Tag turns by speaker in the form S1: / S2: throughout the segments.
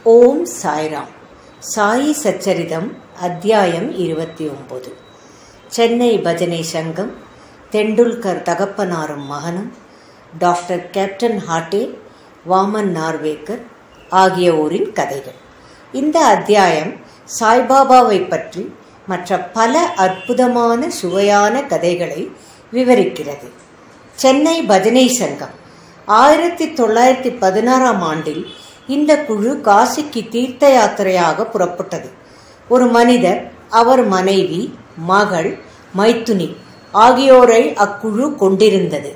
S1: ஓம் சாய்ராம் சாயி சச்சரிதம் அத்தியாயம் இருபத்தி ஒன்பது சென்னை பஜனை சங்கம் தெண்டுல்கர் தகப்பனாரும் மகனும் டாக்டர் கேப்டன் ஹாட்டே வாமன் நார்வேக்கர் ஆகியோரின் கதைகள் இந்த அத்தியாயம் சாய்பாபாவை பற்றி மற்ற பல அற்புதமான சுவையான கதைகளை விவரிக்கிறது சென்னை பஜனை சங்கம் ஆயிரத்தி தொள்ளாயிரத்தி பதினாறாம் ஆண்டில் இந்த குழு காசிக்கு தீர்த்த யாத்திரையாக புறப்பட்டது ஒரு மனிதர் அவர் மனைவி மகள் மைத்துனி ஆகியோரை அக்குழு கொண்டிருந்தது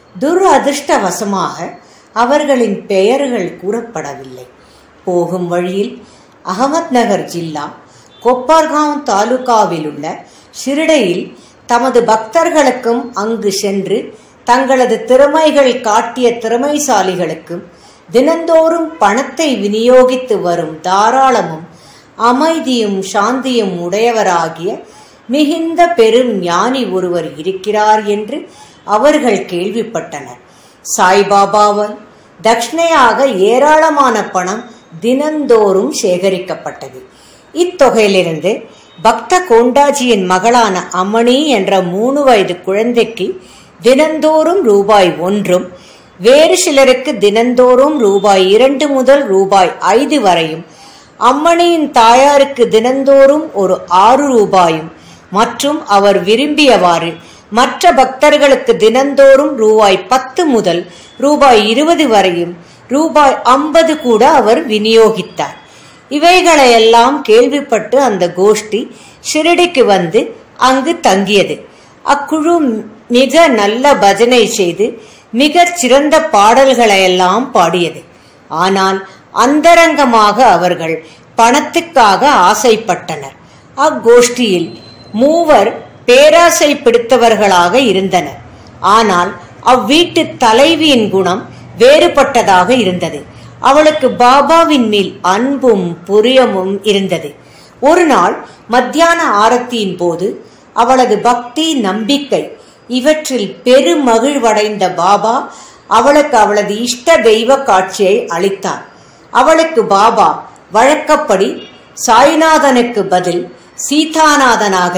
S1: துரதிருஷ்டவசமாக அவர்களின் பெயர்கள் கூறப்படவில்லை போகும் வழியில் அகமத் நகர் ஜில்லா கொப்பார்காம் தாலுகாவில் உள்ள ஷிரடையில் தமது பக்தர்களுக்கும் அங்கு சென்று தங்களது திறமைகள் காட்டிய திறமைசாலிகளுக்கும் தினந்தோறும் பணத்தை விநியோகித்து வரும் தாராளமும் அமைதியும் சாந்தியும் உடையவராகிய மிகுந்த பெரும் ஞானி ஒருவர் இருக்கிறார் என்று அவர்கள் கேள்விப்பட்டனர் சாய்பாபாவால் தட்சிணையாக ஏராளமான பணம் தினந்தோறும் சேகரிக்கப்பட்டது இத்தொகையிலிருந்து பக்த கோண்டாஜியின் மகளான அம்மணி என்ற மூணு வயது குழந்தைக்கு தினந்தோறும் ரூபாய் ஒன்றும் வேறு சிலருக்கு தினந்தோறும் ரூபாய் இரண்டு முதல் ரூபாய் ஐந்து வரையும் அம்மணியின் தாயாருக்கு தினந்தோறும் ஒரு ஆறு ரூபாயும் மற்றும் அவர் விரும்பியவாறு மற்ற பக்தர்களுக்கு தினந்தோறும் ரூபாய் பத்து முதல் ரூபாய் இருபது வரையும் ரூபாய் ஐம்பது கூட அவர் விநியோகித்தார் இவைகளையெல்லாம் கேள்விப்பட்டு அந்த கோஷ்டி ஷிரடிக்கு வந்து அங்கு தங்கியது அக்குழு மிக நல்ல பஜனை செய்து மிகச் சிறந்த பாடல்களையெல்லாம் பாடியது ஆனால் அந்தரங்கமாக அவர்கள் பணத்துக்காக ஆசைப்பட்டனர் அக்கோஷ்டியில் மூவர் பேராசை பிடித்தவர்களாக இருந்தனர் ஆனால் அவ்வீட்டு தலைவியின் குணம் வேறுபட்டதாக இருந்தது அவளுக்கு பாபாவின் மேல் அன்பும் புரியமும் இருந்தது ஒரு நாள் மத்தியான ஆரத்தியின் போது அவளது பக்தி நம்பிக்கை இவற்றில் பெருமகிழ்வடைந்த பாபா அவளுக்கு அவளது இஷ்ட தெய்வ காட்சியை அளித்தார் அவளுக்கு பாபா வழக்கப்படி சாய்நாதனுக்கு பதில் சீதாநாதனாக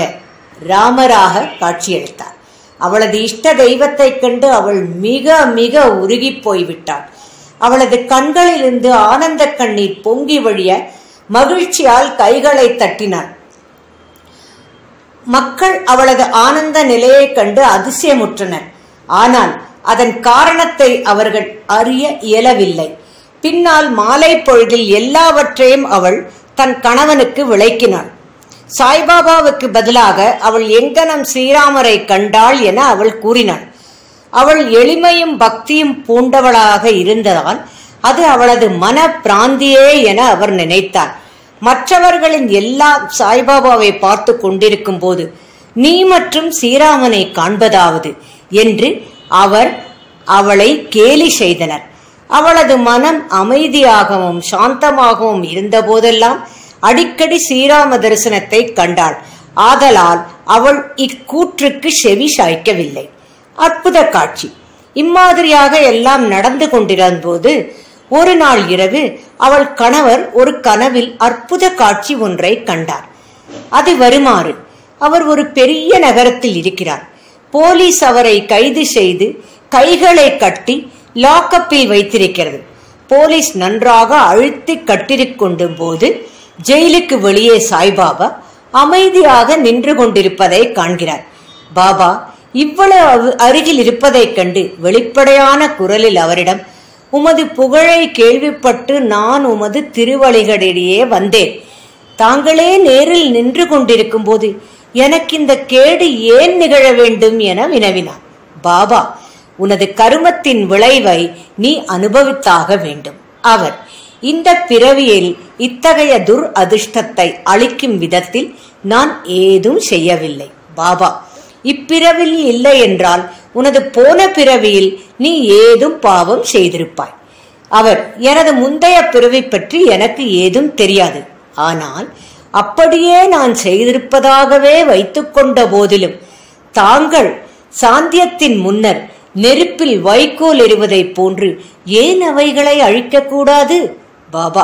S1: ராமராக காட்சியளித்தார் அவளது இஷ்ட தெய்வத்தை கண்டு அவள் மிக மிக உருகி போய்விட்டாள் அவளது கண்களிலிருந்து ஆனந்த கண்ணீர் பொங்கி வழிய மகிழ்ச்சியால் கைகளை தட்டினாள் மக்கள் அவளது ஆனந்த நிலையைக் கண்டு அதிசயமுற்றனர் ஆனால் அதன் காரணத்தை அவர்கள் அறிய இயலவில்லை பின்னால் மாலை பொழுதில் எல்லாவற்றையும் அவள் தன் கணவனுக்கு விளக்கினாள் சாய்பாபாவுக்கு பதிலாக அவள் எங்கனம் ஸ்ரீராமரை கண்டாள் என அவள் கூறினாள் அவள் எளிமையும் பக்தியும் பூண்டவளாக இருந்ததால் அது அவளது மன பிராந்தியே என அவர் நினைத்தார் மற்றவர்களின் எல்லா சாய்பாபாவை பார்த்து கொண்டிருக்கும் போது நீ மற்றும் ஸ்ரீராமனை காண்பதாவது என்று அவர் அவளை கேலி செய்தனர் அவளது மனம் அமைதியாகவும் சாந்தமாகவும் இருந்தபோதெல்லாம் அடிக்கடி ஸ்ரீராம தரிசனத்தை கண்டாள் ஆதலால் அவள் இக்கூற்றுக்கு செவி சாய்க்கவில்லை அற்புத காட்சி இம்மாதிரியாக எல்லாம் நடந்து கொண்டிருந்த போது ஒரு நாள் இரவு அவள் கணவர் ஒரு கனவில் அற்புத காட்சி ஒன்றை கண்டார் அது வருமாறு அவர் ஒரு பெரிய நகரத்தில் இருக்கிறார் போலீஸ் அவரை கைது செய்து கைகளை கட்டி லாக்கப்பில் வைத்திருக்கிறது போலீஸ் நன்றாக அழுத்தி கட்டிருக்கொண்டும் போது ஜெயிலுக்கு வெளியே சாய்பாபா அமைதியாக நின்று கொண்டிருப்பதை காண்கிறார் பாபா இவ்வளவு அருகில் இருப்பதைக் கண்டு வெளிப்படையான குரலில் அவரிடம் உமது புகழை கேள்விப்பட்டு நான் உமது திருவழிகளிடையே வந்தேன் தாங்களே நேரில் நின்று கொண்டிருக்கும் போது எனக்கு இந்த கேடு ஏன் நிகழ வேண்டும் என வினவினார் பாபா உனது கருமத்தின் விளைவை நீ அனுபவித்தாக வேண்டும் அவர் இந்த பிறவியில் இத்தகைய துர் அதிர்ஷ்டத்தை அளிக்கும் விதத்தில் நான் ஏதும் செய்யவில்லை பாபா இப்பிறவில் இல்லை என்றால் உனது போன பிறவியில் நீ ஏதும் பாவம் செய்திருப்பாய் அவர் எனது முந்தைய பிறவி பற்றி எனக்கு ஏதும் தெரியாது ஆனால் அப்படியே நான் செய்திருப்பதாகவே வைத்துக்கொண்ட போதிலும் தாங்கள் சாந்தியத்தின் முன்னர் நெருப்பில் வைக்கோல் எறிவதைப் போன்று ஏன் அவைகளை அழிக்கக்கூடாது பாபா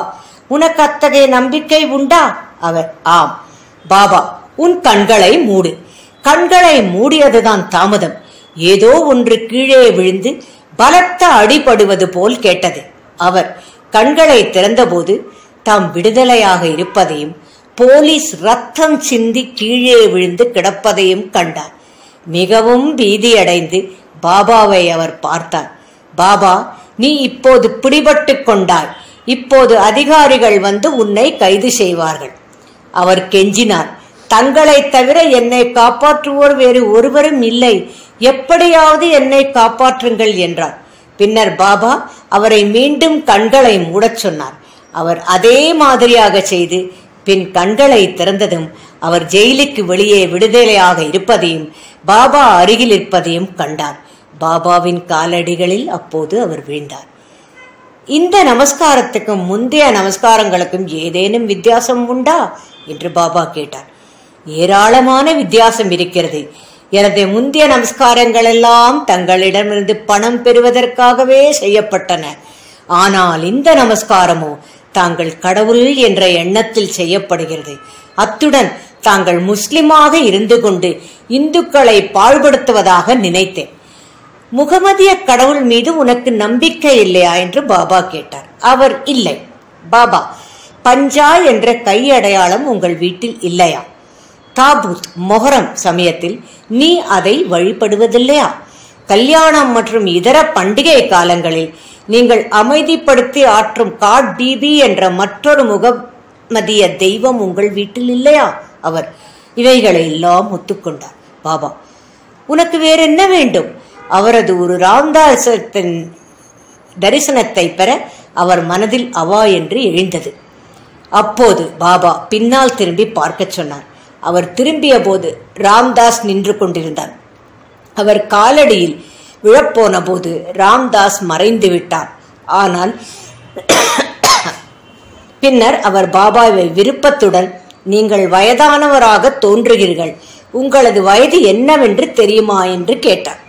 S1: உனக்கு அத்தகைய நம்பிக்கை உண்டா அவர் ஆம் பாபா உன் கண்களை மூடு கண்களை மூடியதுதான் தாமதம் ஏதோ ஒன்று கீழே விழுந்து பலத்த அடிபடுவது போல் கேட்டது அவர் கண்களை திறந்தபோது தாம் விடுதலையாக இருப்பதையும் போலீஸ் ரத்தம் சிந்தி கீழே விழுந்து கிடப்பதையும் கண்டார் மிகவும் பீதியடைந்து பாபாவை அவர் பார்த்தார் பாபா நீ இப்போது பிடிபட்டு கொண்டாய் இப்போது அதிகாரிகள் வந்து உன்னை கைது செய்வார்கள் அவர் கெஞ்சினார் தங்களைத் தவிர என்னை காப்பாற்றுவோர் வேறு ஒருவரும் இல்லை எப்படியாவது என்னை காப்பாற்றுங்கள் என்றார் பின்னர் பாபா அவரை மீண்டும் கண்களை மூடச் சொன்னார் அவர் அதே மாதிரியாக செய்து பின் கண்களை திறந்ததும் அவர் ஜெயிலுக்கு வெளியே விடுதலையாக இருப்பதையும் பாபா அருகில் இருப்பதையும் கண்டார் பாபாவின் காலடிகளில் அப்போது அவர் வீழ்ந்தார் இந்த நமஸ்காரத்துக்கும் முந்தைய நமஸ்காரங்களுக்கும் ஏதேனும் வித்தியாசம் உண்டா என்று பாபா கேட்டார் ஏராளமான வித்தியாசம் இருக்கிறது எனது முந்தைய நமஸ்காரங்கள் எல்லாம் தங்களிடமிருந்து பணம் பெறுவதற்காகவே செய்யப்பட்டன ஆனால் இந்த நமஸ்காரமோ தாங்கள் கடவுள் என்ற எண்ணத்தில் செய்யப்படுகிறது அத்துடன் தாங்கள் முஸ்லிமாக இருந்து கொண்டு இந்துக்களை பாழ்படுத்துவதாக நினைத்தேன் முகமதிய கடவுள் மீது உனக்கு நம்பிக்கை இல்லையா என்று பாபா கேட்டார் அவர் இல்லை பாபா பஞ்சா என்ற கை அடையாளம் உங்கள் வீட்டில் இல்லையா தாபூத் மொஹரம் சமயத்தில் நீ அதை வழிபடுவதில்லையா கல்யாணம் மற்றும் இதர பண்டிகை காலங்களில் நீங்கள் அமைதிப்படுத்தி ஆற்றும் காட் பீபி என்ற மற்றொரு முகமதிய தெய்வம் உங்கள் வீட்டில் இல்லையா அவர் இவைகளை எல்லாம் ஒத்துக்கொண்டார் பாபா உனக்கு வேற என்ன வேண்டும் அவரது ஒரு ராம்தாசத்தின் தரிசனத்தை பெற அவர் மனதில் அவா என்று எழுந்தது அப்போது பாபா பின்னால் திரும்பி பார்க்கச் சொன்னார் அவர் திரும்பிய போது ராம்தாஸ் நின்று கொண்டிருந்தார் அவர் காலடியில் விழப்போன போது ராம்தாஸ் மறைந்து விட்டார் ஆனால் பின்னர் அவர் பாபாவை விருப்பத்துடன் நீங்கள் வயதானவராக தோன்றுகிறீர்கள் உங்களது வயது என்னவென்று தெரியுமா என்று கேட்டார்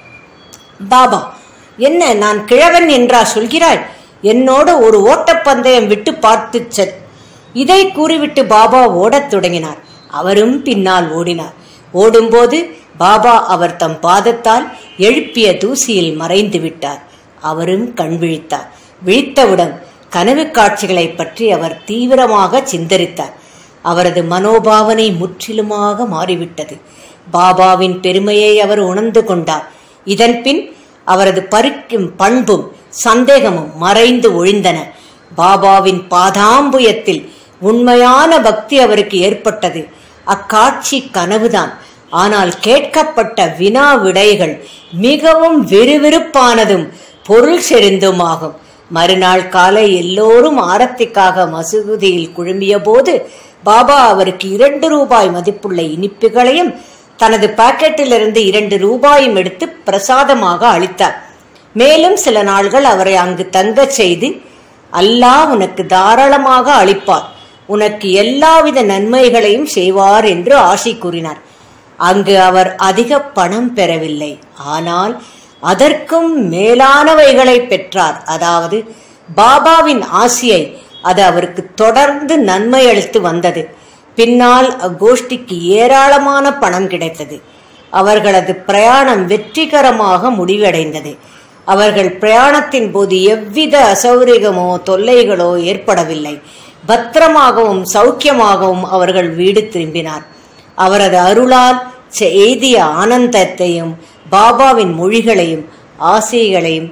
S1: பாபா என்ன நான் கிழவன் என்றா சொல்கிறாய் என்னோடு ஒரு ஓட்டப்பந்தயம் விட்டு பார்த்து செல் இதை கூறிவிட்டு பாபா ஓடத் தொடங்கினார் அவரும் பின்னால் ஓடினார் ஓடும்போது பாபா அவர் தம் பாதத்தால் எழுப்பிய தூசியில் மறைந்து விட்டார் அவரும் கண் விழித்தார் விழித்தவுடன் கனவு காட்சிகளை பற்றி அவர் தீவிரமாக சிந்தரித்தார் அவரது மனோபாவனை முற்றிலுமாக மாறிவிட்டது பாபாவின் பெருமையை அவர் உணர்ந்து கொண்டார் இதன்பின் அவரது பறிக்கும் பண்பும் சந்தேகமும் மறைந்து ஒழிந்தன பாபாவின் பாதாம்புயத்தில் உண்மையான பக்தி அவருக்கு ஏற்பட்டது அக்காட்சி கனவுதான் ஆனால் கேட்கப்பட்ட வினா விடைகள் மிகவும் விறுவிறுப்பானதும் பொருள் செறிந்துமாகும் மறுநாள் காலை எல்லோரும் ஆரத்திக்காக மசூதியில் குழுமிய போது பாபா அவருக்கு இரண்டு ரூபாய் மதிப்புள்ள இனிப்புகளையும் தனது பாக்கெட்டிலிருந்து இரண்டு ரூபாயும் எடுத்து பிரசாதமாக அளித்தார் மேலும் சில நாள்கள் அவரை அங்கு தங்கச் செய்து அல்லாஹ் உனக்கு தாராளமாக அளிப்பார் உனக்கு எல்லாவித நன்மைகளையும் செய்வார் என்று ஆசை கூறினார் அங்கு அவர் அதிக பணம் பெறவில்லை ஆனால் அதற்கும் மேலானவைகளை பெற்றார் அதாவது பாபாவின் ஆசியை அது அவருக்கு தொடர்ந்து நன்மை அளித்து வந்தது பின்னால் அக்கோஷ்டிக்கு ஏராளமான பணம் கிடைத்தது அவர்களது பிரயாணம் வெற்றிகரமாக முடிவடைந்தது அவர்கள் பிரயாணத்தின் போது எவ்வித அசௌகரியமோ தொல்லைகளோ ஏற்படவில்லை பத்திரமாகவும் சௌக்கியமாகவும் அவர்கள் வீடு திரும்பினார் அவரது அருளால் எய்திய ஆனந்தத்தையும் பாபாவின் மொழிகளையும் ஆசைகளையும்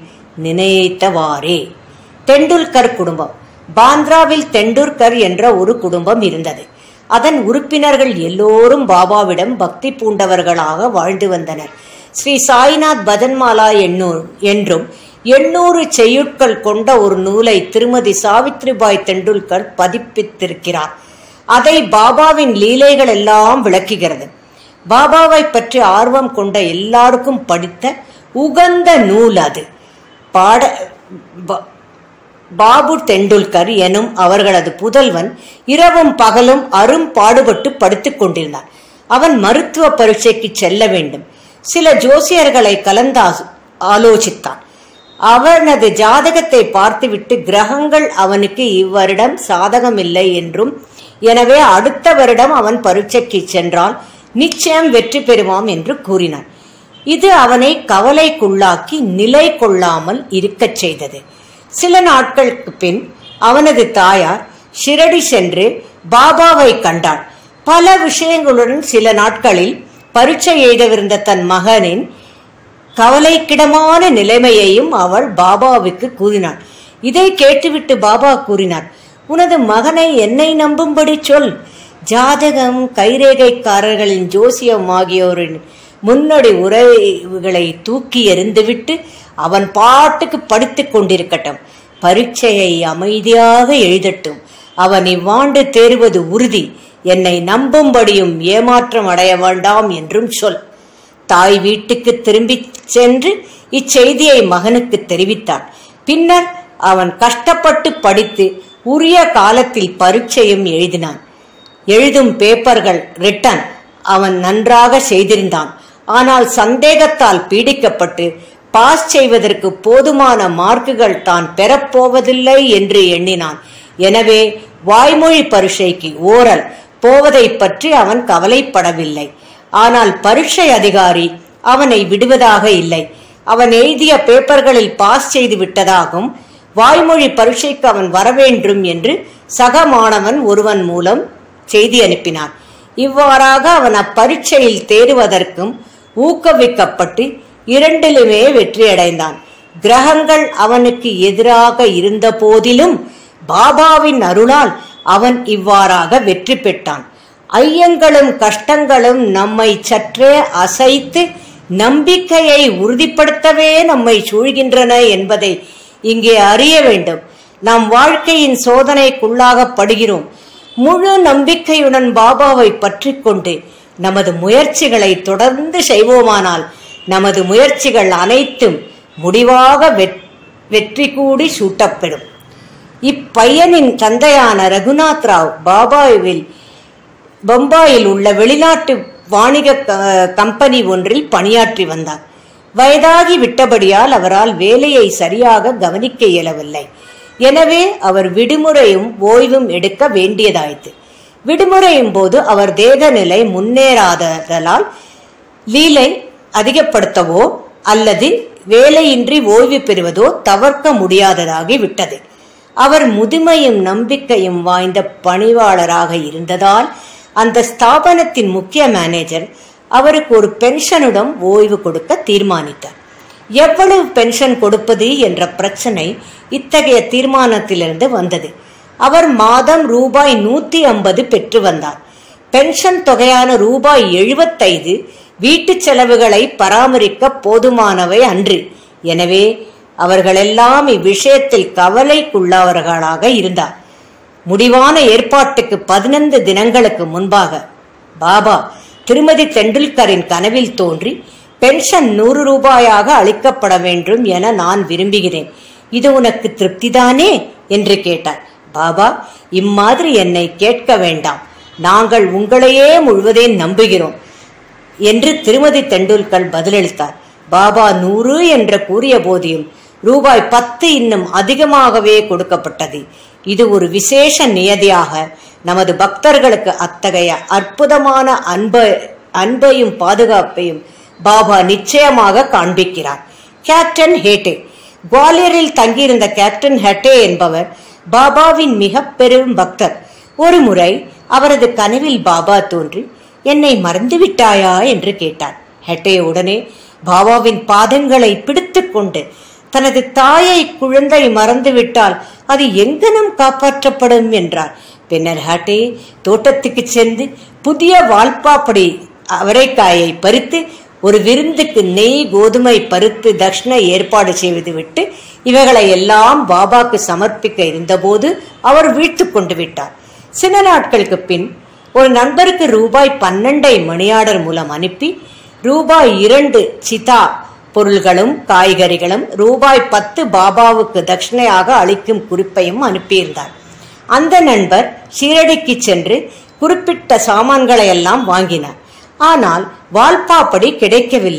S1: நினைத்தவாறே தெண்டுல்கர் குடும்பம் பாந்திராவில் தெண்டுல்கர் என்ற ஒரு குடும்பம் இருந்தது அதன் உறுப்பினர்கள் எல்லோரும் பாபாவிடம் பக்தி பூண்டவர்களாக வாழ்ந்து வந்தனர் ஸ்ரீ சாய்நாத் பஜன்மாலா எண்ணூர் என்றும் எண்ணூறு செய்யுட்கள் கொண்ட ஒரு நூலை திருமதி சாவித்ரிபாய் தெண்டுல்கர் பதிப்பித்திருக்கிறார் அதை பாபாவின் லீலைகள் எல்லாம் விளக்குகிறது பாபாவை பற்றி ஆர்வம் கொண்ட எல்லாருக்கும் படித்த உகந்த நூல் அது பாட ப- பாபு தெண்டுல்கர் எனும் அவர்களது புதல்வன் இரவும் பகலும் அரும் பாடுபட்டு படுத்துக் கொண்டிருந்தார் அவன் மருத்துவ பரீட்சைக்கு செல்ல வேண்டும் சில ஜோசியர்களை கலந்து ஆசு- ஆலோசித்தான் அவனது ஜாதகத்தை பார்த்துவிட்டு கிரகங்கள் அவனுக்கு இவ்வருடம் சாதகமில்லை என்றும் எனவே அடுத்த வருடம் அவன் பரீட்சைக்கு சென்றால் நிச்சயம் வெற்றி பெறுவான் என்று கூறினான் இது அவனை கவலைக்குள்ளாக்கி நிலை கொள்ளாமல் இருக்கச் செய்தது சில நாட்களுக்கு பின் அவனது தாயார் ஷிரடி சென்று பாபாவை கண்டாள் பல விஷயங்களுடன் சில நாட்களில் பரீட்சை எழுதவிருந்த தன் மகனின் கவலைக்கிடமான நிலைமையையும் அவள் பாபாவுக்கு கூறினாள் இதை கேட்டுவிட்டு பாபா கூறினார் உனது மகனை என்னை நம்பும்படி சொல் ஜாதகம் கைரேகைக்காரர்களின் ஜோசியம் ஆகியோரின் முன்னோடி உறவுகளை தூக்கி எறிந்துவிட்டு அவன் பாட்டுக்கு படித்துக் கொண்டிருக்கட்டும் பரீட்சையை அமைதியாக எழுதட்டும் அவன் இவ்வாண்டு தேர்வது உறுதி என்னை நம்பும்படியும் ஏமாற்றம் அடைய வேண்டாம் என்றும் சொல் தாய் வீட்டுக்கு திரும்பிச் சென்று இச்செய்தியை மகனுக்கு தெரிவித்தான் பின்னர் அவன் கஷ்டப்பட்டு படித்து உரிய காலத்தில் பரீட்சையும் எழுதினான் எழுதும் பேப்பர்கள் ரிட்டன் அவன் நன்றாக செய்திருந்தான் ஆனால் சந்தேகத்தால் பீடிக்கப்பட்டு பாஸ் செய்வதற்கு போதுமான மார்க்குகள் தான் பெறப்போவதில்லை என்று எண்ணினான் எனவே வாய்மொழி பரீட்சைக்கு ஓரல் போவதை பற்றி அவன் கவலைப்படவில்லை ஆனால் பரீட்சை அதிகாரி அவனை விடுவதாக இல்லை அவன் எழுதிய பேப்பர்களில் பாஸ் செய்து விட்டதாகவும் வாய்மொழி பரீட்சைக்கு அவன் வரவேண்டும் என்று சக மாணவன் ஒருவன் மூலம் செய்தி அனுப்பினான் இவ்வாறாக அவன் அப்பரீட்சையில் தேறுவதற்கும் ஊக்குவிக்கப்பட்டு இரண்டிலுமே வெற்றியடைந்தான் கிரகங்கள் அவனுக்கு எதிராக இருந்த போதிலும் பாபாவின் அருளால் அவன் இவ்வாறாக வெற்றி பெற்றான் ஐயங்களும் கஷ்டங்களும் நம்மை சற்றே அசைத்து நம்பிக்கையை உறுதிப்படுத்தவே நம்மை சூழ்கின்றன என்பதை இங்கே அறிய வேண்டும் நாம் வாழ்க்கையின் சோதனைக்குள்ளாகப்படுகிறோம் முழு நம்பிக்கையுடன் பாபாவை பற்றி கொண்டு நமது முயற்சிகளை தொடர்ந்து செய்வோமானால் நமது முயற்சிகள் அனைத்தும் முடிவாக வெற்றி கூடி சூட்டப்படும் இப்பையனின் தந்தையான ரகுநாத் ராவ் பாபாவில் பம்பாயில் உள்ள வெளிநாட்டு வாணிக கம்பெனி ஒன்றில் பணியாற்றி வந்தார் வயதாகி விட்டபடியால் அவரால் வேலையை சரியாக கவனிக்க இயலவில்லை எனவே அவர் விடுமுறையும் ஓய்வும் எடுக்க வேண்டியதாயிற்று விடுமுறையும் போது அவர் தேகநிலை முன்னேறாததால் லீலை அதிகப்படுத்தவோ அல்லது வேலையின்றி ஓய்வு பெறுவதோ தவிர்க்க முடியாததாகி விட்டது அவர் முதுமையும் நம்பிக்கையும் வாய்ந்த பணிவாளராக இருந்ததால் அந்த ஸ்தாபனத்தின் முக்கிய மேனேஜர் அவருக்கு ஒரு பென்ஷனுடன் ஓய்வு கொடுக்க தீர்மானித்தார் எவ்வளவு பென்ஷன் கொடுப்பது என்ற பிரச்சனை இத்தகைய தீர்மானத்திலிருந்து வந்தது அவர் மாதம் ரூபாய் நூத்தி ஐம்பது பெற்று வந்தார் பென்ஷன் தொகையான ரூபாய் எழுபத்தைந்து வீட்டு செலவுகளை பராமரிக்க போதுமானவை அன்று எனவே அவர்களெல்லாம் இவ்விஷயத்தில் கவலைக்குள்ளவர்களாக இருந்தார் முடிவான ஏற்பாட்டுக்கு பதினைந்து தினங்களுக்கு முன்பாக பாபா திருமதி தெண்டுல்கரின் கனவில் தோன்றி பென்ஷன் நூறு ரூபாயாக அளிக்கப்பட வேண்டும் என நான் விரும்புகிறேன் இது உனக்கு திருப்திதானே என்று கேட்டார் பாபா இம்மாதிரி என்னை கேட்க வேண்டாம் நாங்கள் உங்களையே முழுவதே நம்புகிறோம் என்று திருமதி தெண்டுல்கர் பதிலளித்தார் பாபா நூறு என்று கூறிய போதிலும் ரூபாய் பத்து இன்னும் அதிகமாகவே கொடுக்கப்பட்டது இது ஒரு விசேஷ நியதியாக நமது பக்தர்களுக்கு அத்தகைய அற்புதமான அன்ப அன்பையும் பாதுகாப்பையும் பாபா நிச்சயமாக காண்பிக்கிறார் கேப்டன் ஹேட்டே குவாலியரில் தங்கியிருந்த கேப்டன் ஹெட்டே என்பவர் பாபாவின் மிக பெரும் பக்தர் ஒரு முறை அவரது கனவில் பாபா தோன்றி என்னை மறந்து விட்டாயா என்று கேட்டார் ஹெட்டே உடனே பாபாவின் பாதங்களை பிடித்துக் கொண்டு தனது தாயை குழந்தை மறந்துவிட்டால் அது எங்கனம் காப்பாற்றப்படும் என்றார் பின்னர் ஹட்டே தோட்டத்துக்கு சென்று புதிய வால்பாப்படி அவரைக்காயை பறித்து ஒரு விருந்துக்கு நெய் கோதுமை பருத்து தக்ஷண ஏற்பாடு செய்துவிட்டு இவைகளை எல்லாம் பாபாக்கு சமர்ப்பிக்க இருந்தபோது அவர் வீழ்த்து கொண்டு விட்டார் சில நாட்களுக்கு பின் ஒரு நண்பருக்கு ரூபாய் பன்னெண்டை மணியாடர் மூலம் அனுப்பி ரூபாய் இரண்டு சிதா பொருள்களும் காய்கறிகளும் ரூபாய் பத்து பாபாவுக்கு தட்சிணையாக அளிக்கும் குறிப்பையும் அனுப்பியிருந்தார் அந்த நண்பர் ஷீரடிக்கு சென்று குறிப்பிட்ட சாமான்களை எல்லாம் வாங்கினார் ஆனால் வால்பாப்படி கிடைக்கவில்லை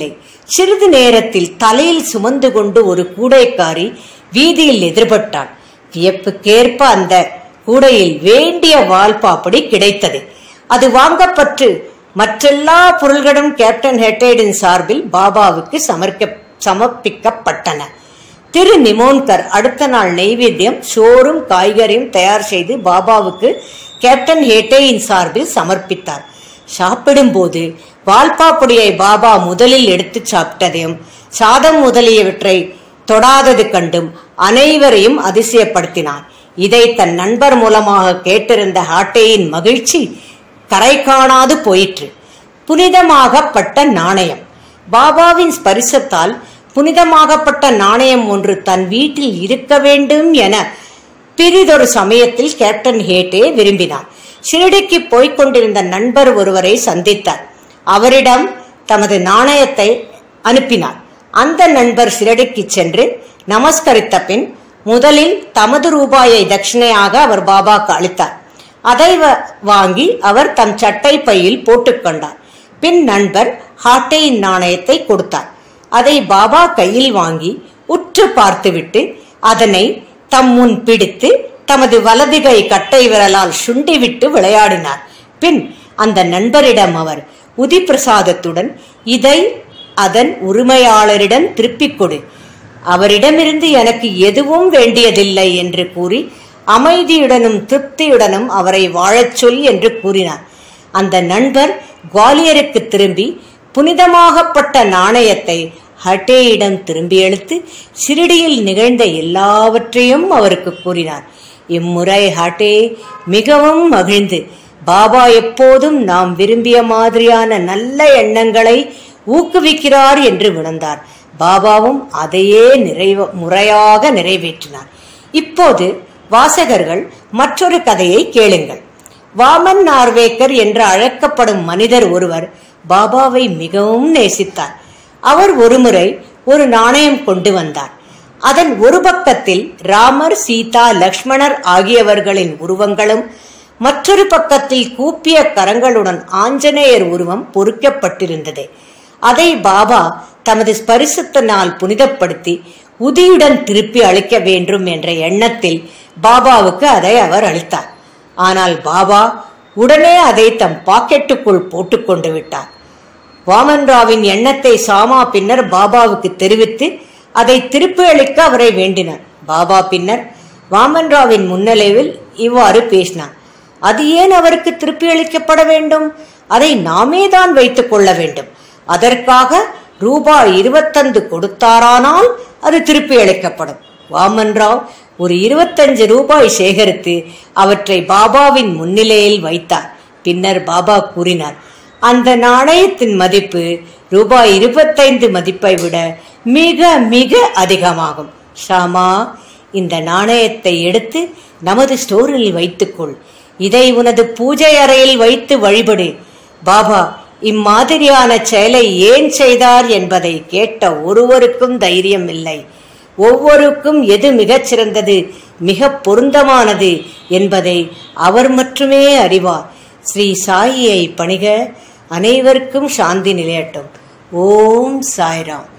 S1: சிறிது நேரத்தில் தலையில் சுமந்து கொண்டு ஒரு கூடைக்காரி வீதியில் எதிர்பட்டாள் வியப்புக்கேற்ப அந்த கூடையில் வேண்டிய வால்பாப்படி கிடைத்தது அது வாங்கப்பட்டு மற்றெல்லா பொருள்களும் கேப்டன் ஹெட்டேடின் சார்பில் பாபாவுக்கு சமர்க்க சமர்ப்பிக்கப்பட்டன திரு நிமோன்கர் அடுத்த நாள் நெய்வேத்தியம் சோறும் காய்கறியும் தயார் செய்து பாபாவுக்கு கேப்டன் ஹேட்டேயின் சார்பில் சமர்ப்பித்தார் சாப்பிடும்போது வால்பாப்பொடியை பாபா முதலில் எடுத்துச் சாப்பிட்டதையும் சாதம் முதலியவற்றை தொடாதது கண்டும் அனைவரையும் அதிசயப்படுத்தினார் இதை தன் நண்பர் மூலமாக கேட்டிருந்த ஹாட்டேயின் மகிழ்ச்சி கரை காணாது போயிற்று புனிதமாகப்பட்ட நாணயம் பாபாவின் ஸ்பரிசத்தால் புனிதமாகப்பட்ட நாணயம் ஒன்று தன் வீட்டில் இருக்க வேண்டும் என பிரிதொரு சமயத்தில் கேப்டன் ஹேட்டே விரும்பினார் ஷிரடிக்கு போய்க் கொண்டிருந்த நண்பர் ஒருவரை சந்தித்தார் அவரிடம் தமது நாணயத்தை அனுப்பினார் அந்த நண்பர் ஷிரடிக்கு சென்று நமஸ்கரித்த பின் முதலில் தமது ரூபாயை தட்சிணையாக அவர் பாபாக்கு அளித்தார் அதை வ- வாங்கி அவர் தம் சட்டை பையில் போட்டுக்கொண்டார் பின் நண்பர் ஹாட்டேயின் நாணயத்தை கொடுத்தார் அதை பாபா கையில் வாங்கி உற்று பார்த்துவிட்டு அதனை தம் முன் பிடித்து தமது வலது கை கட்டை விரலால் சுண்டிவிட்டு விளையாடினார் பின் அந்த நண்பரிடம் அவர் உதி பிரசாதத்துடன் இதை அதன் உரிமையாளரிடம் திருப்பிக் கொடு அவரிடமிருந்து எனக்கு எதுவும் வேண்டியதில்லை என்று கூறி அமைதியுடனும் திருப்தியுடனும் அவரை வாழச் சொல் என்று கூறினார் அந்த நண்பர் குவாலியருக்கு திரும்பி புனிதமாகப்பட்ட நாணயத்தை ஹட்டேயிடம் திரும்பி அளித்து சிறிடியில் நிகழ்ந்த எல்லாவற்றையும் அவருக்கு கூறினார் இம்முறை ஹட்டே மிகவும் மகிழ்ந்து பாபா எப்போதும் நாம் விரும்பிய மாதிரியான நல்ல எண்ணங்களை ஊக்குவிக்கிறார் என்று உணர்ந்தார் பாபாவும் அதையே நிறைவ முறையாக நிறைவேற்றினார் இப்போது வாசகர்கள் மற்றொரு கதையை கேளுங்கள் வாமன் நார்வேக்கர் என்று அழைக்கப்படும் மனிதர் ஒருவர் பாபாவை மிகவும் நேசித்தார் அவர் ஒருமுறை ஒரு நாணயம் கொண்டு வந்தார் அதன் ஒரு பக்கத்தில் ராமர் சீதா லக்ஷ்மணர் ஆகியவர்களின் உருவங்களும் மற்றொரு பக்கத்தில் கூப்பிய கரங்களுடன் ஆஞ்சநேயர் உருவம் பொறிக்கப்பட்டிருந்தது அதை பாபா தமது ஸ்பரிசத்தினால் புனிதப்படுத்தி உதியுடன் திருப்பி அளிக்க வேண்டும் என்ற எண்ணத்தில் பாபாவுக்கு அதை அவர் அளித்தார் ஆனால் பாபா உடனே அதை தம் பாக்கெட்டுக்குள் போட்டுக்கொண்டு விட்டார் வாமன் ராவின் எண்ணத்தை சாமா பின்னர் பாபாவுக்கு தெரிவித்து அதை திருப்பி அளிக்க அவரை வேண்டினார் பாபா பின்னர் வாமன் ராவின் முன்னிலையில் இவ்வாறு பேசினார் அது ஏன் அவருக்கு திருப்பி அளிக்கப்பட வேண்டும் அதை நாமே தான் வைத்துக் கொள்ள வேண்டும் அதற்காக ரூபாய் இருபத்தந்து கொடுத்தாரானால் அது திருப்பி அளிக்கப்படும் வாமன் ராவ் ஒரு இருபத்தஞ்சு ரூபாய் சேகரித்து அவற்றை பாபாவின் முன்னிலையில் வைத்தார் பின்னர் பாபா கூறினார் அந்த நாணயத்தின் மதிப்பு ரூபாய் இருபத்தைந்து மதிப்பை விட மிக மிக அதிகமாகும் ஷாமா இந்த நாணயத்தை எடுத்து நமது ஸ்டோரில் வைத்துக்கொள் இதை உனது பூஜை அறையில் வைத்து வழிபடு பாபா இம்மாதிரியான செயலை ஏன் செய்தார் என்பதை கேட்ட ஒருவருக்கும் தைரியம் இல்லை ஒவ்வொருக்கும் எது மிகச் சிறந்தது மிக பொருந்தமானது என்பதை அவர் மட்டுமே அறிவார் ஸ்ரீ சாயியை பணிக அனைவருக்கும் சாந்தி நிலையட்டும் ஓம் சாய்ராம்